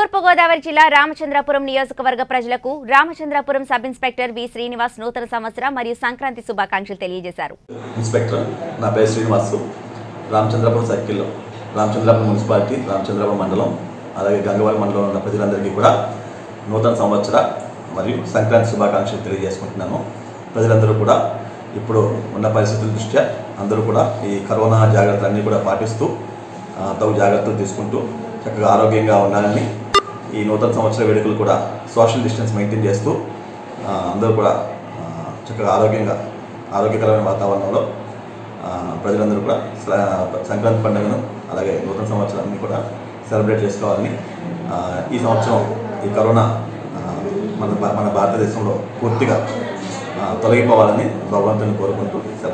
తూర్పుగోదావరి జిల్లా రామచంద్రాపురం నియోజకవర్గ ప్రజలకు Ramachandrapuram sub inspector V Srinivas నూతన సంవత్సర మరియు సంక్రాంతి శుభాకాంక్షలు తెలియజేశారు ఇన్స్పెక్టర్ నా పేరు శ్రీనివాసు రామచంద్రపురం సర్కిల్లో రామచంద్రపురం మున్సిపాలిటీ రామచంద్రపురం మండలం అలాగే గంగవరం మండలంలో ఉన్న ప్రజలందరికీ కూడా నూతన సంవత్సర మరియు సంక్రాంతి శుభాకాంక్షలు తెలియజేసుకుంటున్నాను ప్రజలందరూ కూడా ఇప్పుడు ఉన్న పరిస్థితుల దృష్ట్యా అందరూ కూడా ఈ కరోనా జాగ్రత్తలన్నీ కూడా పాటిస్తూ ఆ, తగు జాగ్రత్తలు తీసుకుంటూ చక్కగా ఆరోగ్యంగా ఉండాలని ఈ నూతన సంవత్సర వేడుకలు కూడా సోషల్ డిస్టెన్స్ మెయింటైన్ చేస్తూ ఆ, అందరూ కూడా ఆ, చక్కగా ఆరోగ్యంగా ఆరోగ్యకరమైన వాతావరణంలో ఆ, ప్రజలందరూ కూడా స- సంక్రాంతి పండుగను అలాగే నూతన సంవత్సరాన్ని కూడా సెలబ్రేట్ చేసుకోవాలని ఆ, ఈ సంవత్సరం ఈ కరోనా ఆ, మన భా- మన భారతదేశంలో పూర్తిగా ఆ, తొలగిపోవాలని భగవంతుని కోరుకుంటూ సెలవు